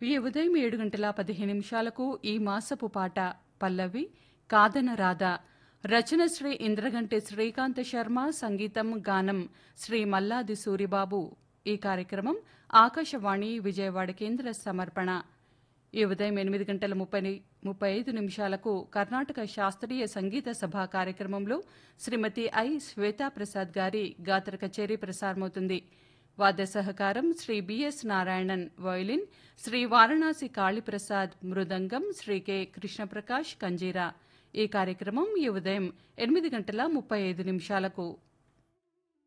ఈ ఉదయం ఏడు గంటల పదిహేను నిమిషాలకు ఈ మాసపు పాట పల్లవి కాదన రాధ రచన శ్రీ ఇంద్రగంటి శ్రీకాంత శర్మ సంగీతం గానం శ్రీ మల్లాది సూరిబాబు ఈ కార్యక్రమం ఆకాశవాణి విజయవాడ కేంద్ర సమర్పణ ఈ ఉదయం ఎనిమిది గంటల ముప్పై ముప్పై ఐదు నిమిషాలకు కర్ణాటక శాస్త్రీయ సంగీత సభ కార్యక్రమంలో శ్రీమతి ఐ శ్వేతా ప్రసాద్ గారి గాత్ర కచేరీ ప్రసారమవుతుంది వాద్య సహకారం శ్రీ బిఎస్ నారాయణన్ వయోలిన్ శ్రీ వారణాసి కాళీప్రసాద్ మృదంగం శ్రీ కె కృష్ణప్రకాష్ కంజీరా ఈ కార్యక్రమం ఈ ఉదయం ఎనిమిది గంటల ముప్పై ఐదు నిమిషాలకు